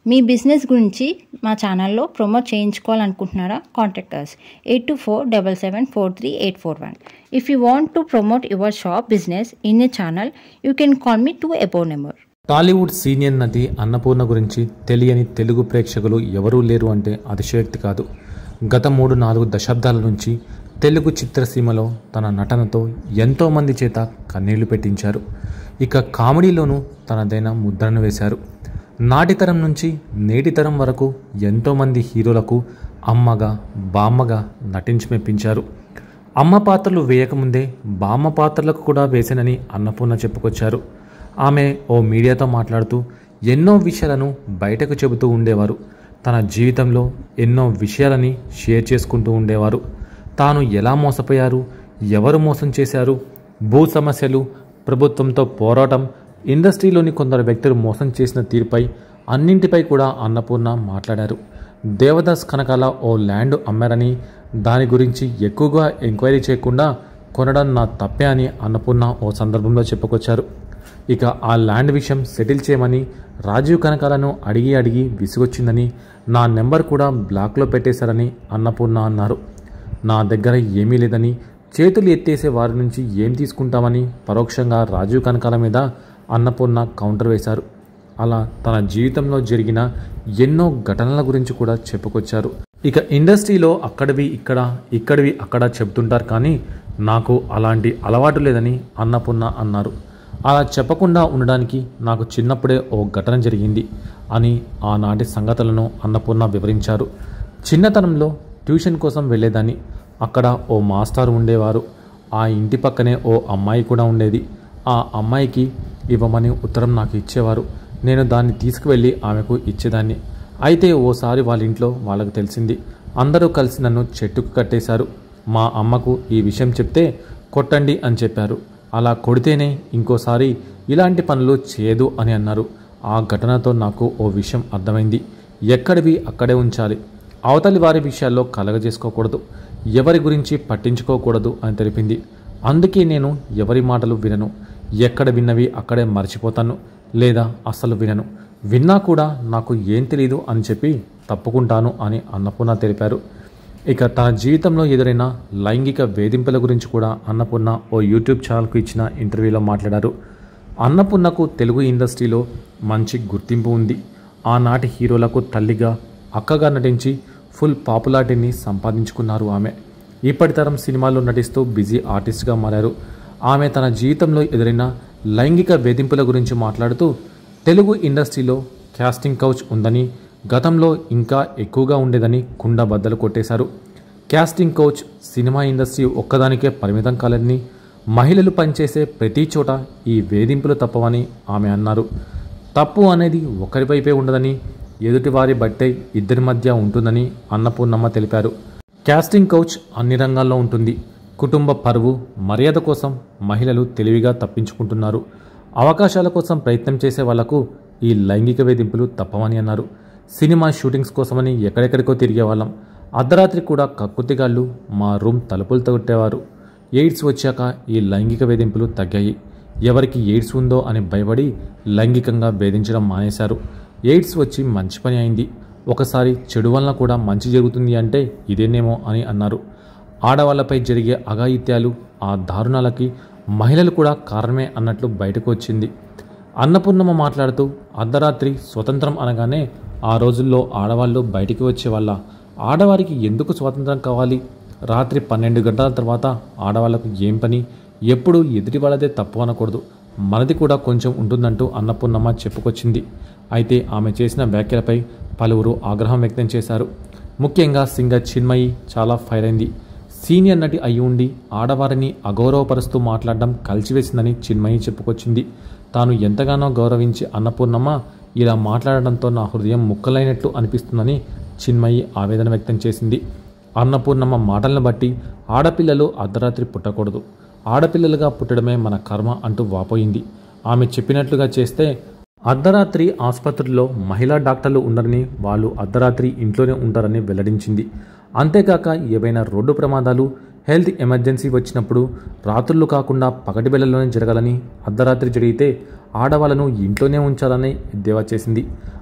మీ business గురించి మా ఛానల్లో ప్రమోట్ చేయించుకోవాలనుకుంటున్నారా contact us eight two four double seven four three eight four one if you want to promote your shop business in a channel you can call me to above number Tollywood senior నటి అన్నపూర్ణ గురించి తెలియని తెలుగు ప్రేక్షకులు ఎవరూ లేరు అంటే అతిశయోక్తి కాదు గత మూడు నాలుగు దశాబ్దాల నుంచి తెలుగు చిత్రసీమలో తన నటనతో ఎంతోమంది చేత కన్నీళ్లు పెట్టించారు ఇక కామెడీలోనూ తనదైన ముద్రను వేశారు నాటితరం నుంచి నేటి తరం వరకు ఎంతోమంది హీరోలకు అమ్మగా బామ్మగా నటించి మెప్పించారు అమ్మ పాత్రలు వేయకముందే బామ్మ పాత్రలకు కూడా వేశానని అన్నపూర్ణ చెప్పుకొచ్చారు ఆమె ఓ మీడియాతో మాట్లాడుతూ ఎన్నో విషయాలను బయటకు చెబుతూ ఉండేవారు తన జీవితంలో ఎన్నో విషయాలని షేర్ చేసుకుంటూ ఉండేవారు తాను ఎలా మోసపోయారు ఎవరు మోసం చేశారు భూ సమస్యలు ప్రభుత్వంతో పోరాటం ఇండస్ట్రీలోని కొందరు వ్యక్తులు మోసం చేసిన తీరుపై అన్నింటిపై కూడా అన్నపూర్ణ మాట్లాడారు దేవదాస్ కనకాల ఓ ల్యాండ్ అమ్మారని దాని గురించి ఎక్కువగా ఎంక్వైరీ చేయకుండా కొనడం నా తప్పే అని అన్నపూర్ణ ఓ సందర్భంలో చెప్పుకొచ్చారు ఇక ఆ ల్యాండ్ విషయం సెటిల్ చేయమని రాజీవ్ కనకాలను అడిగి అడిగి విసుగొచ్చిందని నా నెంబర్ కూడా బ్లాక్లో పెట్టేశారని అన్నపూర్ణ అన్నారు నా దగ్గర ఏమీ లేదని చేతులు ఎత్తేసే వారి నుంచి ఏం తీసుకుంటామని పరోక్షంగా రాజీవ్ కనకాల మీద అన్నపూర్ణ కౌంటర్ వేశారు అలా తన జీవితంలో జరిగిన ఎన్నో ఘటనల గురించి కూడా చెప్పుకొచ్చారు ఇక ఇండస్ట్రీలో అక్కడివి ఇక్కడ ఇక్కడివి అక్కడ చెప్తుంటారు కానీ నాకు అలాంటి అలవాటు లేదని అన్నపూర్ణ అన్నారు అలా చెప్పకుండా ఉండడానికి నాకు చిన్నప్పుడే ఓ ఘటన జరిగింది అని ఆనాటి సంగతులను అన్నపూర్ణ వివరించారు చిన్నతనంలో ట్యూషన్ కోసం వెళ్ళేదాన్ని అక్కడ ఓ మాస్టర్ ఉండేవారు ఆ ఇంటి పక్కనే ఓ అమ్మాయి కూడా ఉండేది ఆ అమ్మాయికి ఇవ్వమని ఉత్తరం నాకు ఇచ్చేవారు నేను దాన్ని తీసుకువెళ్ళి ఆమెకు ఇచ్చేదాన్ని అయితే ఓసారి వాళ్ళ ఇంట్లో వాళ్ళకు తెలిసింది అందరూ కలిసి నన్ను చెట్టుకు కట్టేశారు మా అమ్మకు ఈ విషయం చెప్తే కొట్టండి అని చెప్పారు అలా కొడితేనే ఇంకోసారి ఇలాంటి పనులు చేయదు అని అన్నారు ఆ ఘటనతో నాకు ఓ విషయం అర్థమైంది ఎక్కడివి అక్కడే ఉంచాలి అవతలి వారి విషయాల్లో కలగజేసుకోకూడదు ఎవరి గురించి పట్టించుకోకూడదు అని తెలిపింది అందుకే నేను ఎవరి మాటలు వినను ఎక్కడ విన్నవి అక్కడే మర్చిపోతాను లేదా అస్సలు వినను విన్నా కూడా నాకు ఏం తెలీదు అని చెప్పి తప్పుకుంటాను అని అన్నపూర్ణ తెలిపారు ఇక తన జీవితంలో ఎదురైన లైంగిక వేధింపుల గురించి కూడా అన్నపూర్ణ ఓ యూట్యూబ్ ఛానల్కు ఇచ్చిన ఇంటర్వ్యూలో మాట్లాడారు అన్నపూర్ణకు తెలుగు ఇండస్ట్రీలో మంచి గుర్తింపు ఉంది ఆనాటి హీరోలకు తల్లిగా అక్కగా నటించి ఫుల్ పాపులారిటీని సంపాదించుకున్నారు ఆమె ఇప్పటి తరం సినిమాల్లో నటిస్తూ బిజీ ఆర్టిస్ట్గా మారారు ఆమె తన జీవితంలో ఎదురైన లైంగిక వేధింపుల గురించి మాట్లాడుతూ తెలుగు ఇండస్ట్రీలో క్యాస్టింగ్ కౌచ్ ఉందని గతంలో ఇంకా ఎక్కువగా ఉండేదని కుండ బద్దలు కొట్టేశారు క్యాస్టింగ్ కోచ్ సినిమా ఇండస్ట్రీ ఒక్కదానికే పరిమితం కాలేదని మహిళలు పనిచేసే ప్రతి చోట ఈ వేధింపులు తప్పవని ఆమె అన్నారు తప్పు అనేది ఒకరిపైపే ఉండదని ఎదుటివారి బట్టే ఇద్దరి మధ్య ఉంటుందని అన్నపూర్ణమ్మ తెలిపారు క్యాస్టింగ్ కౌచ్ అన్ని రంగాల్లో ఉంటుంది కుటుంబ పరువు మర్యాద కోసం మహిళలు తెలివిగా తప్పించుకుంటున్నారు అవకాశాల కోసం ప్రయత్నం చేసే వాళ్లకు ఈ లైంగిక వేధింపులు తప్పవని అన్నారు సినిమా షూటింగ్స్ కోసమని ఎక్కడెక్కడికో తిరిగే వాళ్ళం అర్ధరాత్రి కూడా కక్కుతిగాళ్ళు మా రూమ్ తలుపులు తొట్టేవారు ఎయిడ్స్ వచ్చాక ఈ లైంగిక వేధింపులు తగ్గాయి ఎవరికి ఎయిడ్స్ ఉందో అని భయపడి లైంగికంగా వేధించడం మానేశారు ఎయిడ్స్ వచ్చి మంచి పని అయింది ఒకసారి చెడు వలన కూడా మంచి జరుగుతుంది అంటే ఇదేనేమో అని అన్నారు ఆడవాళ్లపై జరిగే అఘాయిత్యాలు ఆ దారుణాలకి మహిళలు కూడా కారణమే అన్నట్లు బయటకు వచ్చింది అన్నపూర్ణమ్మ మాట్లాడుతూ అర్ధరాత్రి స్వతంత్రం అనగానే ఆ రోజుల్లో ఆడవాళ్ళు బయటికి వచ్చేవాళ్ళ ఆడవారికి ఎందుకు స్వాతంత్రం కావాలి రాత్రి పన్నెండు గంటల తర్వాత ఆడవాళ్లకు ఏం పని ఎప్పుడు ఎదుటి వాళ్ళదే తప్పు అనకూడదు మనది కూడా కొంచెం ఉంటుందంటూ అన్నపూర్ణమ్మ చెప్పుకొచ్చింది అయితే ఆమె చేసిన వ్యాఖ్యలపై పలువురు ఆగ్రహం వ్యక్తం చేశారు ముఖ్యంగా సింగర్ చిన్మయి చాలా ఫైర్ అయింది సీనియర్ నటి అయి ఉండి ఆడవారిని అగౌరవపరుస్తూ మాట్లాడడం కలిసివేసిందని చిన్మయి చెప్పుకొచ్చింది తాను ఎంతగానో గౌరవించి అన్నపూర్ణమ్మ ఇలా మాట్లాడడంతో నా హృదయం ముక్కలైనట్లు అనిపిస్తుందని చిన్మయి ఆవేదన వ్యక్తం చేసింది అన్నపూర్ణమ్మ మాటలను బట్టి ఆడపిల్లలు అర్ధరాత్రి పుట్టకూడదు ఆడపిల్లలుగా పుట్టడమే మన కర్మ అంటూ వాపోయింది ఆమె చెప్పినట్లుగా చేస్తే అర్ధరాత్రి ఆసుపత్రుల్లో మహిళా డాక్టర్లు ఉండరని వాళ్ళు అర్ధరాత్రి ఇంట్లోనే ఉంటారని వెల్లడించింది అంతేకాక ఏవైనా రోడ్డు ప్రమాదాలు హెల్త్ ఎమర్జెన్సీ వచ్చినప్పుడు రాత్రులు కాకుండా పగటి వేళల్లోనే జరగాలని అర్ధరాత్రి జరిగితే ఆడవాళ్లను ఇంట్లోనే ఉంచాలని ఎద్దేవా చేసింది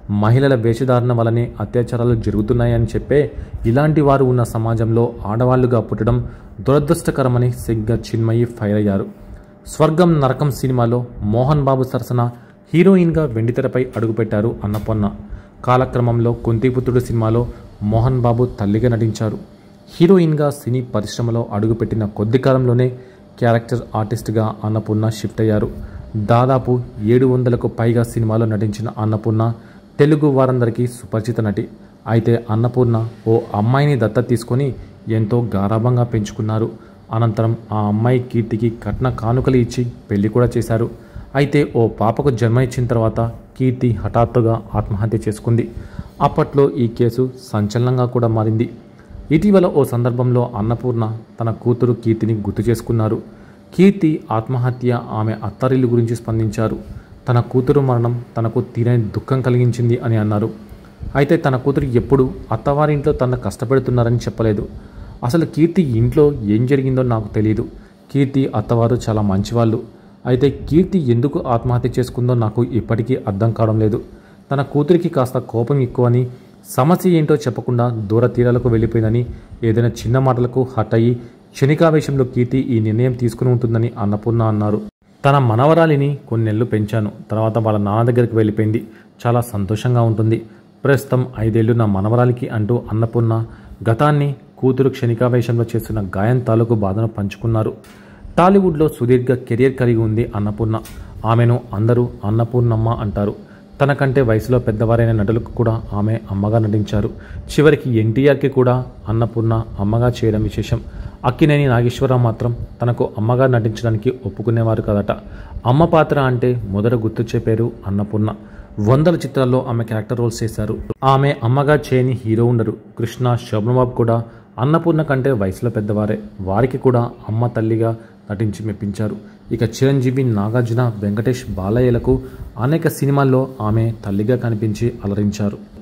మహిళల వేషధారణ వలనే అత్యాచారాలు జరుగుతున్నాయని చెప్పే ఇలాంటి వారు ఉన్న సమాజంలో ఆడవాళ్లుగా పుట్టడం దురదృష్టకరమని సిగ్గ చిన్మయి ఫైర్ అయ్యారు స్వర్గం నరకం సినిమాలో మోహన్ బాబు సరసన హీరోయిన్గా వెండితెరపై అడుగుపెట్టారు అన్నపూర్ణ కాలక్రమంలో కుంతిపుత్రుడు సినిమాలో మోహన్ బాబు తల్లిగా నటించారు హీరోయిన్గా సినీ పరిశ్రమలో అడుగుపెట్టిన కొద్ది కాలంలోనే క్యారెక్టర్ ఆర్టిస్ట్గా అన్నపూర్ణ షిఫ్ట్ అయ్యారు దాదాపు ఏడు వందలకు పైగా సినిమాలో నటించిన అన్నపూర్ణ తెలుగు వారందరికీ సుపరిచిత నటి అయితే అన్నపూర్ణ ఓ అమ్మాయిని దత్త తీసుకొని ఎంతో గారాభంగా పెంచుకున్నారు అనంతరం ఆ అమ్మాయి కీర్తికి కట్న కానుకలు ఇచ్చి పెళ్లి కూడా చేశారు అయితే ఓ పాపకు జన్మ ఇచ్చిన తర్వాత కీర్తి హఠాత్తుగా ఆత్మహత్య చేసుకుంది అప్పట్లో ఈ కేసు సంచలనంగా కూడా మారింది ఇటీవల ఓ సందర్భంలో అన్నపూర్ణ తన కూతురు కీర్తిని గుర్తు చేసుకున్నారు కీర్తి ఆత్మహత్య ఆమె అత్తారిల్లు గురించి స్పందించారు తన కూతురు మరణం తనకు తీరని దుఃఖం కలిగించింది అని అన్నారు అయితే తన కూతురు ఎప్పుడు అత్తవారింట్లో తన కష్టపెడుతున్నారని చెప్పలేదు అసలు కీర్తి ఇంట్లో ఏం జరిగిందో నాకు తెలియదు కీర్తి అత్తవారు చాలా మంచివాళ్ళు అయితే కీర్తి ఎందుకు ఆత్మహత్య చేసుకుందో నాకు ఇప్పటికీ అర్థం కావడం లేదు తన కూతురికి కాస్త కోపం ఎక్కువని సమస్య ఏంటో చెప్పకుండా దూర తీరాలకు వెళ్ళిపోయిందని ఏదైనా చిన్న మాటలకు హట్ అయ్యి క్షణికావేశంలో కీర్తి ఈ నిర్ణయం తీసుకుని ఉంటుందని అన్నపూర్ణ అన్నారు తన మనవరాలిని కొన్నేళ్లు పెంచాను తర్వాత వాళ్ళ నాన్న దగ్గరికి వెళ్ళిపోయింది చాలా సంతోషంగా ఉంటుంది ప్రస్తుతం ఐదేళ్లు నా మనవరాలికి అంటూ అన్నపూర్ణ గతాన్ని కూతురు క్షణికావేశంలో చేస్తున్న గాయం తాలూకు బాధను పంచుకున్నారు టాలీవుడ్లో సుదీర్ఘ కెరియర్ కలిగి ఉంది అన్నపూర్ణ ఆమెను అందరూ అన్నపూర్ణమ్మ అంటారు తనకంటే వయసులో పెద్దవారైన నటులకు కూడా ఆమె అమ్మగా నటించారు చివరికి ఎన్టీఆర్కి కూడా అన్నపూర్ణ అమ్మగా చేయడం విశేషం అక్కినేని నాగేశ్వరరావు మాత్రం తనకు అమ్మగా నటించడానికి ఒప్పుకునేవారు కదట అమ్మ పాత్ర అంటే మొదట గుర్తొచ్చే పేరు అన్నపూర్ణ వందల చిత్రాల్లో ఆమె క్యారెక్టర్ రోల్స్ చేశారు ఆమె అమ్మగా చేయని హీరో ఉండరు కృష్ణ శోభనబాబు కూడా అన్నపూర్ణ కంటే వయసులో పెద్దవారే వారికి కూడా అమ్మ తల్లిగా నటించి మెప్పించారు ఇక చిరంజీవి నాగార్జున వెంకటేష్ బాలయ్యలకు అనేక సినిమాల్లో ఆమె తల్లిగా కనిపించి అలరించారు